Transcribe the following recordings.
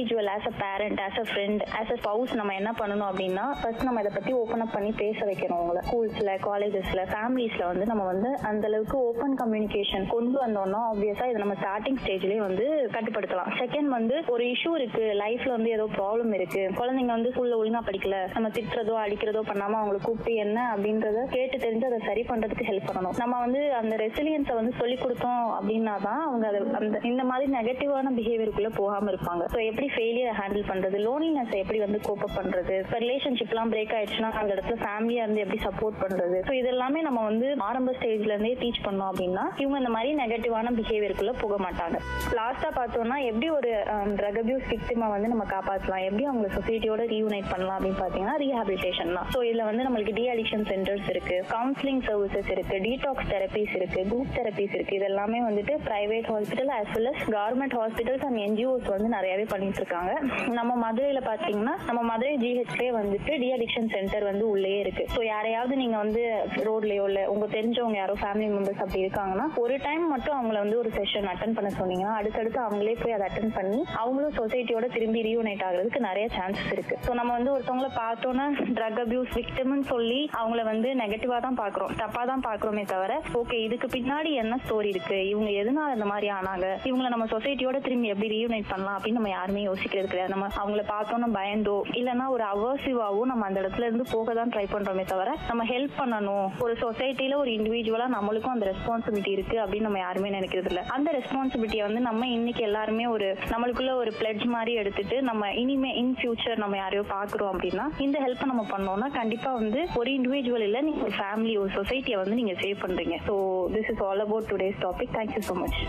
individual as a parent as a friend as a spouse நம்ம என்ன பண்ணணும் அப்படின்னா ஃபர்ஸ்ட் நம்ம இதை பத்தி ஓப்பன் அப் பண்ணி பேச வைக்கணும் உங்களை ஸ்கூல்ஸ்ல காலேஜஸ்ல ஃபேமிலிஸ்ல வந்து நம்ம வந்து அந்த அளவுக்கு ஓப்பன் கம்யூனிகேஷன் கொண்டு வந்தோம்னா ஆப்வியஸா இது நம்ம ஸ்டார்டிங் ஸ்டேஜ்லயே வந்து கட்டுப்படுத்தலாம் செகண்ட் வந்து ஒரு இஷ்யூ இருக்கு லைஃப்ல வந்து ஏதோ ப்ராப்ளம் இருக்கு குழந்தைங்க வந்து ஸ்கூல்ல ஒழுங்கா படிக்கல நம்ம திட்டுறதோ அடிக்கிறதோ பண்ணாம அவங்களை கூப்பிட்டு என்ன அப்படின்றத கேட்டு தெரிஞ்சு அதை சரி பண்றதுக்கு ஹெல்ப் பண்ணணும் நம்ம வந்து அந்த ரெசிலியன்ஸை வந்து சொல்லி கொடுத்தோம் அப்படின்னா தான் அவங்க அதை அந்த இந்த மாதிரி நெகட்டிவான பிஹேவியருக்குள்ள போகாம இருப்பாங்க ஸோ எப்படி ஃபெயிலியர் ஹேண்டில் பண்றது லோனினஸ் எப்படி வந்து கோப் பண்றது இப்போ ரிலேஷன்ஷிப்லாம் பிரேக் ஆயிடுச்சுன்னா அந்த இடத்துல ஃபேமிலியா இருந்து எப்படி சப்போர்ட் பண்றது ஸோ இதெல்லாமே நம்ம வந்து ஆரம்ப ஸ்டேஜ்ல இருந்தே டீச் பண்ணோம் அப்படின்னா இவங்க இந்த மாதிரி நெகட்டிவான பிஹேவியருக்குள்ள போக மாட்டாங்க லாஸ்டா பார்த்தோம்னா எப்படி ஒரு ட்ரக் அபியூஸ் விக்டிமா வந்து நம்ம காப்பாற்றலாம் எப்படி அவங்க சொசைட்டியோட ரீயூனைட் பண்ணலாம் அப்படின்னு பார்த்தீங்கன்னா ரீஹாபிலிட்டேஷன் தான் ஸோ இதுல வந்து நம்மளுக்கு டி அடிக்ஷன் சென்டர்ஸ் இருக்கு கவுன்சிலிங் சர்வீசஸ் இருக்கு டீடாக்ஸ் தெரபிஸ் இருக்கு குரூப் தெரபிஸ் இருக்கு இது எல்லாமே வந்துட்டு private hospital as well as government hospitals and NGOs வந்து நிறையவே பண்ணிட்டு இருக்காங்க நம்ம மதுரையில பாத்தீங்கன்னா நம்ம மதுரை ஜிஹெச்லே வந்துட்டு டி அடிக்ஷன் சென்டர் வந்து உள்ளே இருக்கு ஸோ யாரையாவது நீங்க வந்து ரோட்லயோ இல்ல உங்க தெரிஞ்சவங்க யாரோ ஃபேமிலி மெம்பர்ஸ் அப்படி இருக்காங்கன்னா ஒரு டைம் மட்டும் அவங்கள வந்து ஒரு செஷன் அட்டன் பண்ண சொன்னீங்கன்னா அடுத்தடுத்து அவங்களே போய் அதை அட்டன் பண்ணி அவங்களும் சொசைட்டியோட திரும்பி ரீயூனைட் ஆகுறதுக்கு நிறைய சான்சஸ் இருக்கு ஸோ நம்ம வந்து ஒருத்தவங்கள பார்த்தோன்னா ட்ரக் அபியூஸ் விக்டிம்னு சொல்லி அவங்கள வந்து நெகட்டிவா தான் பாக்குறோம் தப்பா தான் பாக்குறோமே தவிர ஓகே இதுக்கு பின்னாடி என்ன ஸ்டோரி இருக்கு இவங்க எதனால இந்த மாதிரி ஆனாங்க இவங்கள நம்ம சொசைட்டியோட திரும்பி எப்படி ரீயூனைட் பண்ணலாம் அப்படின்னு நம்ம யாருமே யோசிக்கிறது கிடையாது நம்ம அவங்கள பார்த்தோன்னா பயந்தோ இல்லைன்னா ஒரு அவர்சிவாவோ நம்ம அந்த இடத்துல இருந்து போக தான் ட்ரை பண்றோமே தவிர நம்ம ஹெல்ப் பண்ணணும் ஒரு சொசைட்டில ஒரு இண்டிவிஜுவலா நம்மளுக்கும் அந்த ரெஸ்பான்சிபிலிட்டி இருக்கு அப்படின்னு நம்ம யாருமே நினைக்கிறது இல்ல அந்த ரெஸ்பான்சிபிலிட்டியை வந்து நம்ம இன்னைக்கு எல்லாருமே ஒரு நம்மளுக்குள்ள ஒரு பிளட்ஜ் மாதிரி எடுத்துட்டு நம்ம இனிமே இன் ஃபியூச்சர் நம்ம யாரையோ பாக்குறோம் அப்படின்னா இந்த ஹெல்ப் நம்ம பண்ணோம்னா கண்டிப்பா வந்து ஒரு இண்டிவிஜுவல் இல்ல நீங்க ஒரு ஃபேமிலி ஒரு சொசைட்டியை வந்து நீங்க சேவ் பண்றீங்க so this is all about today's topic thank you so much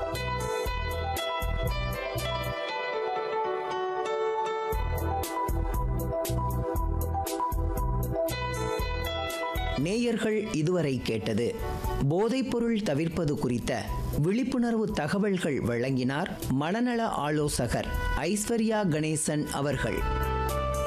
நேயர்கள் இதுவரை கேட்டது போதைப்பொருள் தவிர்ப்பது குறித்த விழிப்புணர்வு தகவல்கள் வழங்கினார் மனநல ஆலோசகர் ஐஸ்வர்யா கணேசன் அவர்கள்